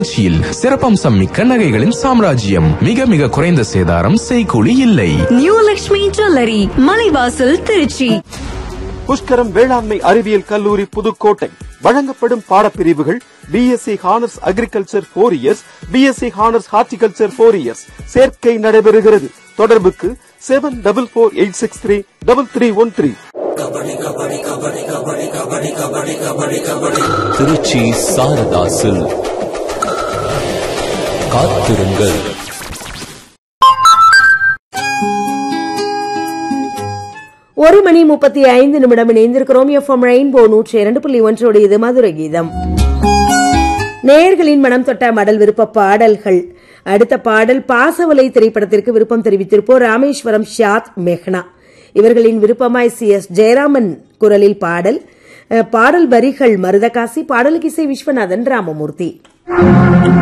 திருச்சியில் சிறப்பம்சம் மிக்க நகைகளின் சாம்ராஜ்யம் மிக மிக குறைந்த சேதாரம் செய்கூலி இல்லை நியூ லக்ஷ்மி ஜுவல்லரி மலைவாசல் திருச்சி புஷ்கரம் வேளாண்மை அறிவியல் கல்லூரி புதுக்கோட்டை வழங்கப்படும் பாடப்பிரிவுகள் BSc honours agriculture four years BSc honours horticulture four years சேர்க்கை நடைபெறுகிறது தொடர்புக்கு seven double four eight six three double three one three Trichy Sarada silk காத்திருங்கள் ஒரு மணி முப்பத்தி ஐந்து நிமிடம் இணைந்திருக்கிறோம் எஃப்எம் ரெயின்போ நூற்றி இரண்டு புள்ளி ஒன்றோடு இது மதுரை கீதம் நேயர்களின் மனம் தொட்ட மடல் விருப்ப பாடல்கள் அடுத்த பாடல் பாசவலை திரைப்படத்திற்கு விருப்பம் தெரிவித்திருப்போர் ராமேஸ்வரம் ஷாத் மெஹ்னா இவர்களின் விருப்பமாய் சி எஸ் ஜெயராமன் குரலில் பாடல் அஹ், பாடல் வரிகள் மருதகாசி பாடலுக்கு இசை விஸ்வநாதன் ராமமூர்த்தி